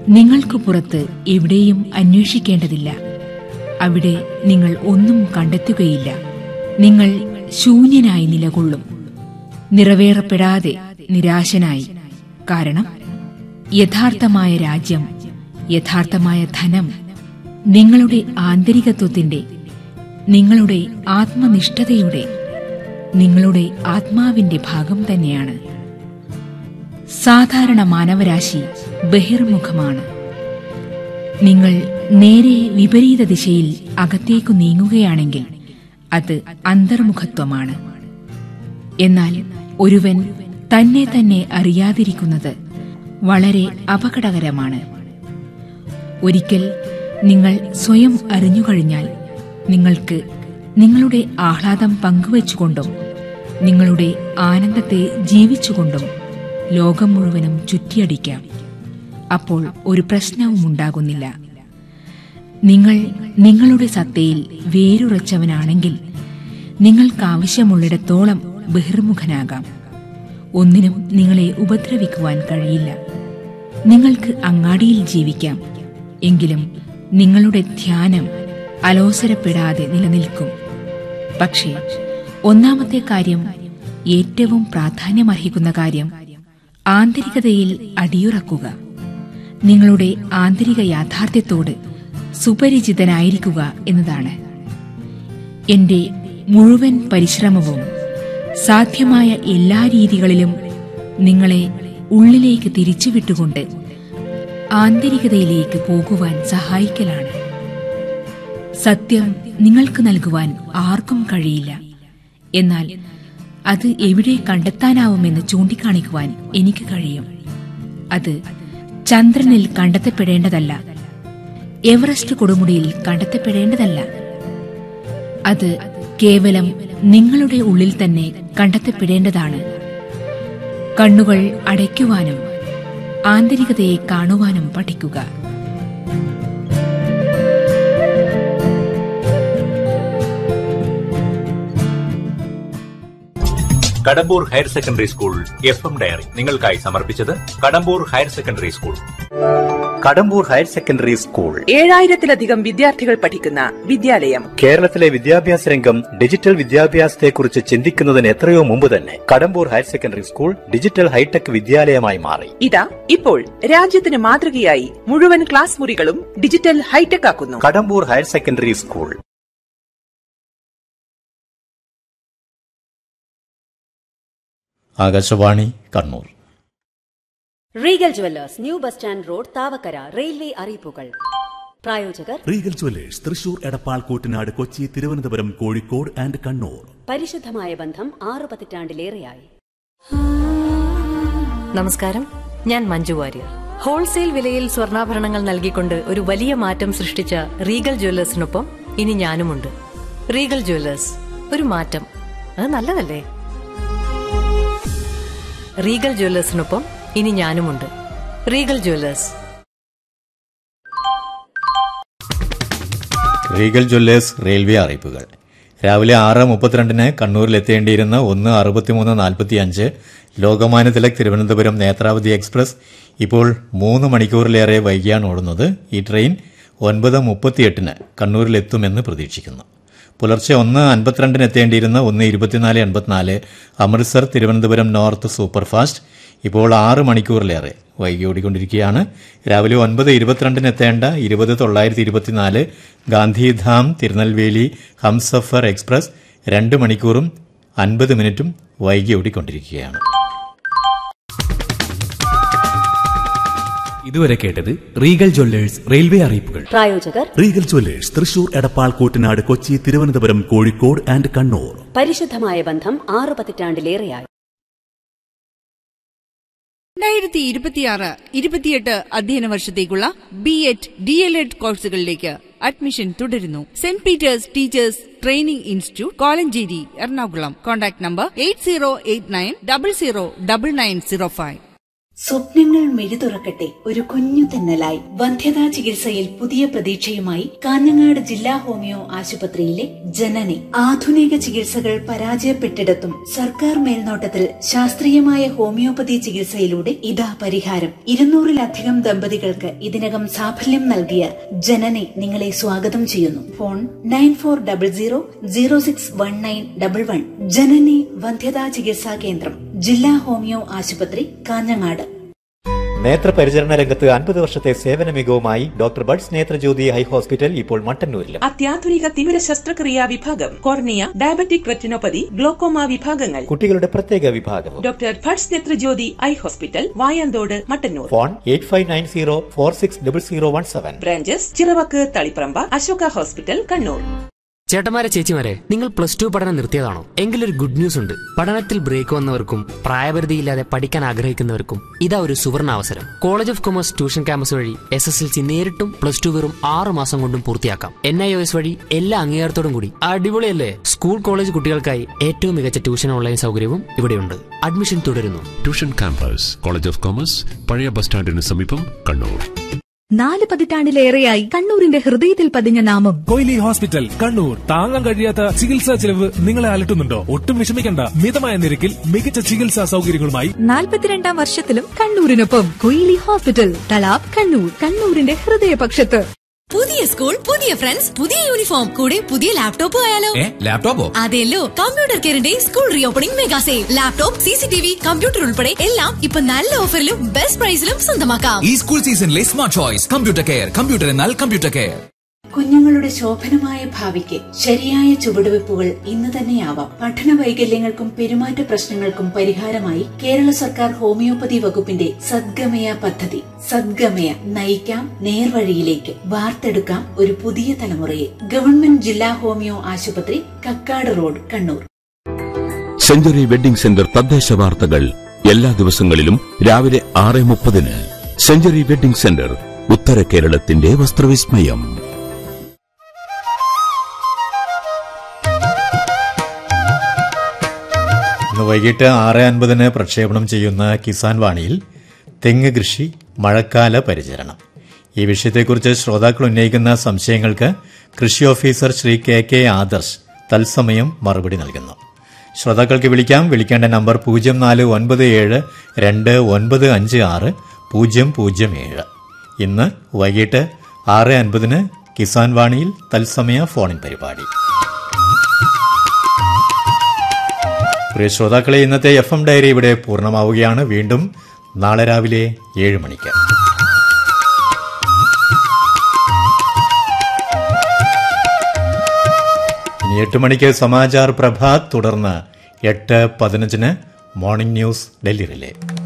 നിങ്ങൾക്ക് പുറത്ത് എവിടെയും അന്വേഷിക്കേണ്ടതില്ല അവിടെ നിങ്ങൾ ഒന്നും കണ്ടെത്തുകയില്ല നിങ്ങൾ ശൂന്യനായി നിലകൊള്ളും നിറവേറപ്പെടാതെ നിരാശനായി കാരണം യഥാർത്ഥമായ രാജ്യം യഥാർത്ഥമായ ധനം നിങ്ങളുടെ ആന്തരികത്വത്തിന്റെ നിങ്ങളുടെ ആത്മനിഷ്ഠതയുടെ നിങ്ങളുടെ ആത്മാവിന്റെ ഭാഗം തന്നെയാണ് സാധാരണ മാനവരാശി ബഹിർമുഖമാണ് നിങ്ങൾ നേരെ വിപരീത ദിശയിൽ അകത്തേക്കു നീങ്ങുകയാണെങ്കിൽ അത് അന്തർമുഖത്വമാണ് എന്നാൽ ഒരുവൻ തന്നെ തന്നെ അറിയാതിരിക്കുന്നത് വളരെ അപകടകരമാണ് ഒരിക്കൽ നിങ്ങൾ സ്വയം അറിഞ്ഞുകഴിഞ്ഞാൽ നിങ്ങൾക്ക് നിങ്ങളുടെ ആഹ്ലാദം പങ്കുവച്ചുകൊണ്ടും നിങ്ങളുടെ ആനന്ദത്തെ ജീവിച്ചുകൊണ്ടും ലോകം മുഴുവനും ചുറ്റിയടിക്കാം അപ്പോൾ ഒരു പ്രശ്നവും ഉണ്ടാകുന്നില്ല നിങ്ങൾ നിങ്ങളുടെ സത്തയിൽ വേരുറച്ചവനാണെങ്കിൽ നിങ്ങൾക്കാവശ്യമുള്ളിടത്തോളം ബഹിർമുഖനാകാം ഒന്നിനും നിങ്ങളെ ഉപദ്രവിക്കുവാൻ കഴിയില്ല നിങ്ങൾക്ക് അങ്ങാടിയിൽ ജീവിക്കാം എങ്കിലും നിങ്ങളുടെ ധ്യാനം അലോസരപ്പെടാതെ നിലനിൽക്കും പക്ഷേ ഒന്നാമത്തെ കാര്യം ഏറ്റവും പ്രാധാന്യമർഹിക്കുന്ന കാര്യം ആന്തരികതയിൽ അടിയുറക്കുക നിങ്ങളുടെ ആന്തരിക യാഥാർത്ഥ്യത്തോട് സുപരിചിതനായിരിക്കുക എന്നതാണ് എന്റെ മുഴുവൻ പരിശ്രമവും സാധ്യമായ എല്ലാ രീതികളിലും നിങ്ങളെ ഉള്ളിലേക്ക് തിരിച്ചുവിട്ടുകൊണ്ട് ആന്തരികതയിലേക്ക് പോകുവാൻ സഹായിക്കലാണ് സത്യം നിങ്ങൾക്ക് നൽകുവാൻ ആർക്കും കഴിയില്ല എന്നാൽ അത് എവിടെ കണ്ടെത്താനാവുമെന്ന് ചൂണ്ടിക്കാണിക്കുവാൻ എനിക്ക് കഴിയും അത് ചന്ദ്രനിൽ കണ്ടെത്തപ്പെടേണ്ടതല്ല എവറസ്റ്റ് കൊടുമുടിയിൽ കണ്ടെത്തപ്പെടേണ്ടതല്ല അത് കേവലം നിങ്ങളുടെ ഉള്ളിൽ തന്നെ കണ്ടെത്തപ്പെടേണ്ടതാണ് കണ്ണുകൾ അടയ്ക്കുവാനും ആന്തരികതയെ കാണുവാനും പഠിക്കുക Kadambur higher secondary school F M diary നിങ്ങൾക്കായി സമർപ്പിച്ചത് Kadambur higher secondary school Kadambur higher secondary school ഏഴായിരത്തിലധികം വിദ്യാർത്ഥികൾ പഠിക്കുന്ന വിദ്യാലയം കേരളത്തിലെ വിദ്യാഭ്യാസ രംഗം ഡിജിറ്റൽ വിദ്യാഭ്യാസത്തെക്കുറിച്ച് ചിന്തിക്കുന്നതിന് എത്രയോ മുമ്പ് തന്നെ Kadambur higher secondary school digital hitech വിദ്യാലയമായി മാറി ഇതാ ഇപ്പോൾ രാജ്യത്തിന് മാതൃകയായി മുഴുവൻ ക്ലാസ് മുറികളും ഡിജിറ്റൽ ഹൈടെക് ആക്കുന്നു Kadambur higher secondary school Akashvani Kannur Regal jewellers new bus stand road Thavakkara railway അറിയിപ്പുകൾ പ്രായോജകർ റീഗൽ ജ്വല്ലേഴ്സ് തൃശൂർ എടപ്പാൾ കൂട്ടനാട് കൊച്ചി തിരുവനന്തപുരം കോഴിക്കോട് ആൻഡ് കണ്ണൂർ പരിശുദ്ധമായ ബന്ധം ആറു പതിറ്റാണ്ടിലേറെയായി നമസ്കാരം ഞാൻ മഞ്ജു വാര്യർ ഹോൾസെയിൽ വിലയിൽ സ്വർണ്ണാഭരണങ്ങൾ നൽകിക്കൊണ്ട് ഒരു വലിയ മാറ്റം സൃഷ്ടിച്ച റീഗൽ ജ്വല്ലേഴ്സിനൊപ്പം ഇനി ഞാനുമുണ്ട് റീഗൽ ജ്വല്ലേഴ്സ് ഒരു മാറ്റം അത് നല്ലതല്ലേ റീഗൽ ജ്വല്ലേഴ്സിനൊപ്പം ഇനി ഞാനുമുണ്ട് Regal jewellers Regal jewellers railway അറിയിപ്പുകൾ രാവിലെ ആറ് മുപ്പത്തിരണ്ടിന് കണ്ണൂരിലെത്തേണ്ടിയിരുന്ന ഒന്ന് അറുപത്തിമൂന്ന് നാൽപ്പത്തി അഞ്ച് ലോകമാന്യ തിലക് തിരുവനന്തപുരം നേത്രാവതി എക്സ്പ്രസ് ഇപ്പോൾ മൂന്ന് മണിക്കൂറിലേറെ വൈകിയാണ് ഓടുന്നത് ഈ ട്രെയിൻ ഒൻപത് മുപ്പത്തിയെട്ടിന് കണ്ണൂരിലെത്തുമെന്ന് പ്രതീക്ഷിക്കുന്നു പുലർച്ചെ ഒന്ന് അൻപത്തിരണ്ടിന് എത്തേണ്ടിയിരുന്ന ഒന്ന് ഇരുപത്തിനാല് എൺപത്തിനാല് അമൃത്സർ തിരുവനന്തപുരം നോർത്ത് സൂപ്പർഫാസ്റ്റ് ഇപ്പോൾ ആറ് മണിക്കൂറിലേറെ വൈകി ഓടിക്കൊണ്ടിരിക്കുകയാണ് രാവിലെ ഒൻപത് ഇരുപത്തിരണ്ടിന് എത്തേണ്ട ഇരുപത് തൊള്ളായിരത്തി ഇരുപത്തിനാല് ഗാന്ധിധാം തിരുനെൽവേലി ഹംസഫർ എക്സ്പ്രസ് രണ്ട് മണിക്കൂറും അൻപത് മിനിറ്റും വൈകി ഓടിക്കൊണ്ടിരിക്കുകയാണ് ഇതുവരെ കേട്ടത് റീഗൽ ജ്വല്ലേഴ്സ് റെയിൽവേ അറിയിപ്പുകൾ പ്രായോജകർ റീഗൽ ജ്വല്ലേഴ്സ് തൃശൂർ എടപ്പാൾ കൂട്ടനാട് കൊച്ചി തിരുവനന്തപുരം കോഴിക്കോട് ആൻഡ് കണ്ണൂർ പരിശുദ്ധമായ ബന്ധം ആറു പതിറ്റാണ്ടിലേറെയായി രണ്ടായിരത്തി ഇരുപത്തിയാറ് ഇരുപത്തിയെട്ട് അധ്യയന വർഷത്തേക്കുള്ള B Ed D El Ed കോഴ്സുകളിലേക്ക് അഡ്മിഷൻ തുടരുന്നു saint peter's teachers training institute Kolenchery Ernakulam contact number eight zero eight nine double zero double nine zero five സ്വപ്നങ്ങൾ മിഴി തുറക്കട്ടെ ഒരു കുഞ്ഞു തെന്നലായി വന്ധ്യതാ ചികിത്സയിൽ പുതിയ പ്രതീക്ഷയുമായി കാഞ്ഞങ്ങാട് ജില്ലാ ഹോമിയോ ആശുപത്രിയിലെ ജനനി ആധുനിക ചികിത്സകൾ പരാജയപ്പെട്ടിടത്തും സർക്കാർ മേൽനോട്ടത്തിൽ ശാസ്ത്രീയമായ ഹോമിയോപ്പതി ചികിത്സയിലൂടെ ഇതാ പരിഹാരം ഇരുന്നൂറിലധികം ദമ്പതികൾക്ക് ഇതിനകം സാഫല്യം നൽകിയ ജനനി നിങ്ങളെ സ്വാഗതം ചെയ്യുന്നു phone nine four double zero zero six one nine double one Janani വന്ധ്യതാ ചികിത്സാ കേന്ദ്രം ജില്ലാ ഹോമിയോ ആശുപത്രി കാഞ്ഞങ്ങാട് നേത്രപരിചരണ രംഗത്ത് അൻപത് വർഷത്തെ സേവന മികവുമായി doctor Bhat's Netrajyothi eye hospital ഇപ്പോൾ മട്ടന്നൂരിലും അത്യാധുനിക തീവ്ര ശസ്ത്രക്രിയാ വിഭാഗം കോർണിയ ഡയബറ്റിക് റെറ്റിനോപ്പതി ഗ്ലോക്കോമ വിഭാഗങ്ങൾ കുട്ടികളുടെ പ്രത്യേക വിഭാഗവും doctor Bhat's Netrajyothi eye hospital Vayanthode Mattannur phone eight five nine zero four six double zero one seven branches Chiravakku Taliparamba Ashoka hospital Kannur ചേട്ടന്മാരെ ചേച്ചിമാരെ നിങ്ങൾ പ്ലസ് ടു പഠനം നിർത്തിയതാണോ എങ്കിലൊരു ഗുഡ് ന്യൂസ് ഉണ്ട് പഠനത്തിൽ ബ്രേക്ക് വന്നവർക്കും പ്രായപരിധിയില്ലാതെ പഠിക്കാൻ ആഗ്രഹിക്കുന്നവർക്കും ഇതാ ഒരു സുവർണ അവസരം college of commerce tuition campus വഴി എസ് എസ് എൽ സി നേരിട്ടും പ്ലസ് ടു വെറും ആറ് മാസം കൊണ്ടും പൂർത്തിയാക്കാം എൻ ഐ ഒ എസ് വഴി എല്ലാ അംഗീകാരത്തോടും കൂടി അടിപൊളിയല്ലേ സ്കൂൾ കോളേജ് കുട്ടികൾക്കായി ഏറ്റവും മികച്ച ട്യൂഷൻ ഓൺലൈൻ സൗകര്യവും ഇവിടെയുണ്ട് അഡ്മിഷൻ തുടരുന്നു tuition campus college of commerce പഴയ ബസ് സ്റ്റാൻഡിന് സമീപം കണ്ണൂർ നാല് പതിറ്റാണ്ടിലേറെയായി കണ്ണൂരിന്റെ ഹൃദയത്തിൽ പതിഞ്ഞ നാമം കൊയിലി ഹോസ്പിറ്റൽ കണ്ണൂർ താങ്ങാൻ കഴിയാത്ത ചികിത്സാ ചെലവ് നിങ്ങളെ അലട്ടുന്നുണ്ടോ ഒട്ടും വിഷമിക്കണ്ട മിതമായ നിരക്കിൽ മികച്ച ചികിത്സാ സൗകര്യങ്ങളുമായി നാൽപ്പത്തിരണ്ടാം വർഷത്തിലും കണ്ണൂരിനൊപ്പം കൊയിലി ഹോസ്പിറ്റൽ തലാബ് കണ്ണൂർ കണ്ണൂരിന്റെ ഹൃദയപക്ഷത്ത് പുതിയ സ്കൂൾ പുതിയ ഫ്രണ്ട്സ് പുതിയ യൂണിഫോം കൂടെ പുതിയ ലാപ്ടോപ്പ് ആയാലോ ലാപ്ടോപ്പോ അതെല്ലോ കമ്പ്യൂട്ടർ കെയറിന്റെ school reopening mega sale laptop C C T V computer ഉൾപ്പെടെ എല്ലാം ഇപ്പൊ നല്ല ഓഫറിലും ബെസ്റ്റ് പ്രൈസിലും സ്വന്തമാക്കാം ഈ സ്കൂൾ സീസണിലെ smart choice computer care computer എന്നാൽ കമ്പ്യൂട്ടർ കെയർ കുഞ്ഞുങ്ങളുടെ ശോഭനമായ ഭാവിക്ക് ശരിയായ ചുവടുവെപ്പുകൾ ഇന്ന് തന്നെയാവാം പഠന വൈകല്യങ്ങൾക്കും പെരുമാറ്റ പ്രശ്നങ്ങൾക്കും പരിഹാരമായി കേരള സർക്കാർ ഹോമിയോപ്പതി വകുപ്പിന്റെ സദ്ഗമയ പദ്ധതി സദ്ഗമയ നയിക്കാം നേർവഴിയിലേക്ക് വാർത്തെടുക്കാം ഒരു പുതിയ തലമുറയെ ഗവൺമെന്റ് ജില്ലാ ഹോമിയോ ആശുപത്രി Kakkad road Kannur century wedding centre തദ്ദേശ വാർത്തകൾ എല്ലാ ദിവസങ്ങളിലും രാവിലെ ആറ് മുപ്പതിന് സെഞ്ചുറി വെഡിംഗ് സെന്റർ ഉത്തര കേരളത്തിന്റെ വസ്ത്രവിസ്മയം ഇന്ന് വൈകിട്ട് ആറ് അൻപതിന് പ്രക്ഷേപണം ചെയ്യുന്ന കിസാൻ വാണിയിൽ തെങ്ങ് കൃഷി മഴക്കാല പരിചരണം ഈ വിഷയത്തെക്കുറിച്ച് ശ്രോതാക്കൾ ഉന്നയിക്കുന്ന സംശയങ്ങൾക്ക് കൃഷി officer Shri K K Adarsh തത്സമയം മറുപടി നൽകുന്നു ശ്രോതാക്കൾക്ക് വിളിക്കാം വിളിക്കേണ്ട നമ്പർ പൂജ്യം നാല് ഒൻപത് ഏഴ് രണ്ട് ഒൻപത് അഞ്ച് ആറ് പൂജ്യം പൂജ്യം ഏഴ് ഇന്ന് വൈകിട്ട് ആറ് അൻപതിന് കിസാൻ വാണിയിൽ തത്സമയ ഫോണിൻ പരിപാടി പ്രിയ ശ്രോതാക്കളെ ഇന്നത്തെ എഫ് എം ഡയറി ഇവിടെ പൂർണ്ണമാവുകയാണ് വീണ്ടും നാളെ രാവിലെ ഏഴ് മണിക്ക് ഇനി എട്ട് മണിക്ക് സമാചാർ പ്രഭാത് തുടർന്ന് എട്ട് പതിനഞ്ചിന് മോർണിംഗ് ന്യൂസ് ഡൽഹി റിലേ